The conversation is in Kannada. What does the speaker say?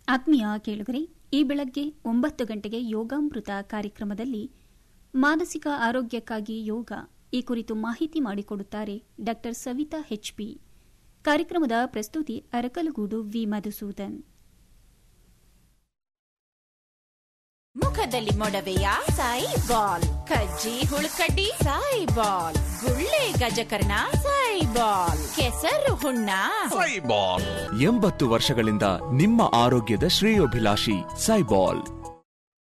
ಆತ್ಮೀಯ ಕೇಳುಗರೆ ಈ ಬೆಳಗ್ಗೆ ಒಂಬತ್ತು ಗಂಟೆಗೆ ಯೋಗಾಮೃತ ಕಾರ್ಯಕ್ರಮದಲ್ಲಿ ಮಾನಸಿಕ ಆರೋಗ್ಯಕ್ಕಾಗಿ ಯೋಗ ಈ ಕುರಿತು ಮಾಹಿತಿ ಮಾಡಿಕೊಡುತ್ತಾರೆ ಡಾ ಸವಿತಾ ಹೆಚ್ಪಿ ಕಾರ್ಯಕ್ರಮದ ಪ್ರಸ್ತುತಿ ಅರಕಲಗೂಡು ವಿ ಮಧುಸೂದನ್ ಮುಖದಲ್ಲಿ ಮೊಡವೆಯ ಸಾಯಿ ಬಾಲ್ ಕಜ್ಜಿ ಹುಳುಕಡ್ಡಿ ಸಾಯಿ ಬಾಲ್ ಗುಳ್ಳೆ ಗಜಕರ್ಣ ಸಾಯಿ ಬಾಲ್ ಕೆಸರು ಹುಣ್ಣ ಸೈಬಾಲ್ ಎಂಬತ್ತು ವರ್ಷಗಳಿಂದ ನಿಮ್ಮ ಆರೋಗ್ಯದ ಶ್ರೇಯೋಭಿಲಾಷಿ ಸೈಬಾಲ್